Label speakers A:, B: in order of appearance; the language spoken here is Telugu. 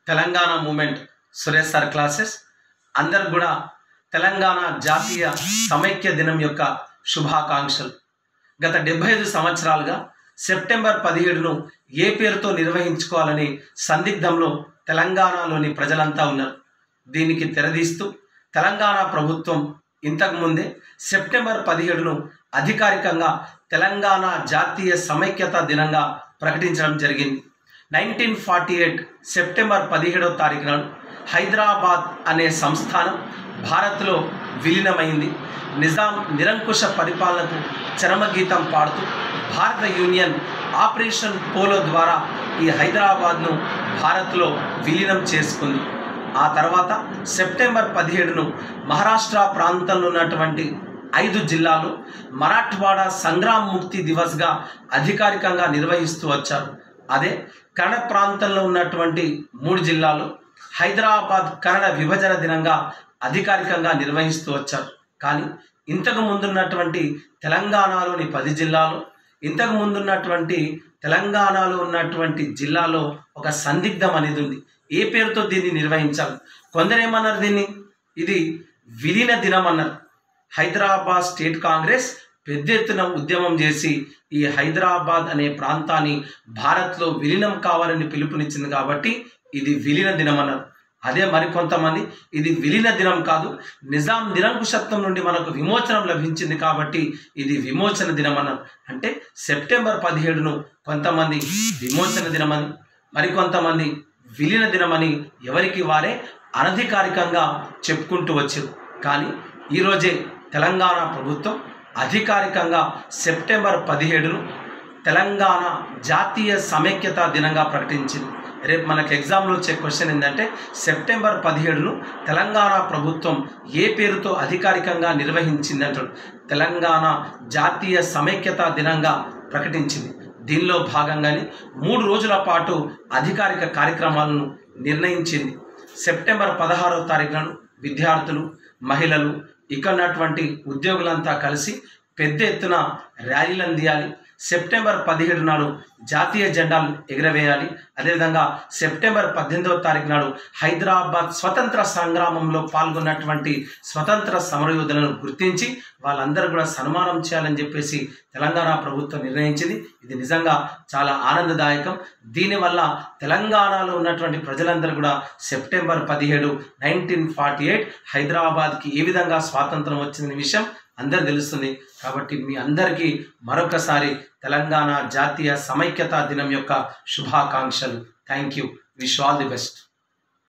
A: Telangana movement Suresh sir classes అందరు కూడా తెలంగాణ జాతీయ సమైక్య దినం యొక్క శుభాకాంక్షలు గత డెబ్బై ఐదు సంవత్సరాలుగా సెప్టెంబర్ పదిహేడును ఏ పేరుతో నిర్వహించుకోవాలని సందిగ్ధంలో తెలంగాణలోని ప్రజలంతా ఉన్నారు దీనికి తెరదీస్తూ తెలంగాణ ప్రభుత్వం ఇంతకుముందే సెప్టెంబర్ పదిహేడును అధికారికంగా తెలంగాణ జాతీయ సమైక్యత దినంగా ప్రకటించడం జరిగింది నైన్టీన్ ఫార్టీ ఎయిట్ సెప్టెంబర్ పదిహేడవ తారీఖు నాడు హైదరాబాద్ అనే సంస్థానం భారత్లో విలీనమైంది నిజాం నిరంకుశ పరిపాలనకు చరమగీతం పాడుతూ భారత యూనియన్ ఆపరేషన్ పోలో ద్వారా ఈ హైదరాబాద్ను భారత్లో విలీనం చేసుకుంది ఆ తర్వాత సెప్టెంబర్ పదిహేడును మహారాష్ట్ర ప్రాంతంలో ఉన్నటువంటి ఐదు జిల్లాలు మరాఠ్వాడా సంగ్రామ్ ముక్తి దివస్గా అధికారికంగా నిర్వహిస్తూ వచ్చారు అదే కన్నడ ప్రాంతంలో ఉన్నటువంటి మూడు జిల్లాలు హైదరాబాద్ కన్నడ విభజన దినంగా అధికారికంగా నిర్వహిస్తూ వచ్చారు కానీ ఇంతకు ముందున్నటువంటి తెలంగాణలోని పది జిల్లాలు ఇంతకు ముందున్నటువంటి తెలంగాణలో ఉన్నటువంటి జిల్లాలో ఒక సందిగ్ధం అనేది ఉంది ఏ పేరుతో దీన్ని నిర్వహించాలి కొందరేమన్నారు దీన్ని ఇది విలీన దినం అన్నారు హైదరాబాద్ స్టేట్ కాంగ్రెస్ పెద్ద ఎత్తున ఉద్యమం చేసి ఈ హైదరాబాద్ అనే ప్రాంతాన్ని భారత్లో విలీనం కావాలని పిలుపునిచ్చింది కాబట్టి ఇది విలీన దినం అన్నారు అదే మరికొంతమంది ఇది విలీన దినం కాదు నిజాం నిరంకుశత్వం నుండి మనకు విమోచనం లభించింది కాబట్టి ఇది విమోచన దినం అన్నారు అంటే సెప్టెంబర్ పదిహేడును కొంతమంది విమోచన దినమని మరికొంతమంది విలీన దినమని ఎవరికి వారే అనధికారికంగా చెప్పుకుంటూ వచ్చారు కానీ ఈరోజే తెలంగాణ ప్రభుత్వం అధికారికంగా సెప్టెంబర్ పదిహేడును తెలంగాణ జాతీయ సమైక్యత దినంగా ప్రకటించింది రేపు మనకు ఎగ్జామ్లో వచ్చే క్వశ్చన్ ఏంటంటే సెప్టెంబర్ పదిహేడును తెలంగాణ ప్రభుత్వం ఏ పేరుతో అధికారికంగా నిర్వహించింది అంటాడు తెలంగాణ జాతీయ సమైక్యత దినంగా ప్రకటించింది దీనిలో భాగంగానే మూడు రోజుల పాటు అధికారిక కార్యక్రమాలను నిర్ణయించింది సెప్టెంబర్ పదహారవ తారీఖున విద్యార్థులు మహిళలు ఇక్కడ ఉన్నటువంటి ఉద్యోగులంతా కలిసి పెద్ద ఎత్తున ర్యాలీలను తీయాలి సెప్టెంబర్ పదిహేడు నాడు జాతీయ జెండాలు ఎగురవేయాలి అదేవిధంగా సెప్టెంబర్ పద్దెనిమిదవ తారీఖు నాడు హైదరాబాద్ స్వతంత్ర సంగ్రామంలో పాల్గొన్నటువంటి స్వతంత్ర సమరయోధులను గుర్తించి వాళ్ళందరూ కూడా సన్మానం చేయాలని చెప్పేసి తెలంగాణ ప్రభుత్వం నిర్ణయించింది ఇది నిజంగా చాలా ఆనందదాయకం దీనివల్ల తెలంగాణలో ఉన్నటువంటి ప్రజలందరూ కూడా సెప్టెంబర్ పదిహేడు నైన్టీన్ ఫార్టీ ఎయిట్ హైదరాబాద్కి ఏ విధంగా స్వాతంత్రం వచ్చిందనే విషయం అందరు తెలుస్తుంది కాబట్టి మీ అందరికీ మరొకసారి తెలంగాణ జాతీయ సమైక్యతా దినం యొక్క శుభాకాంక్షలు thank you wish all the best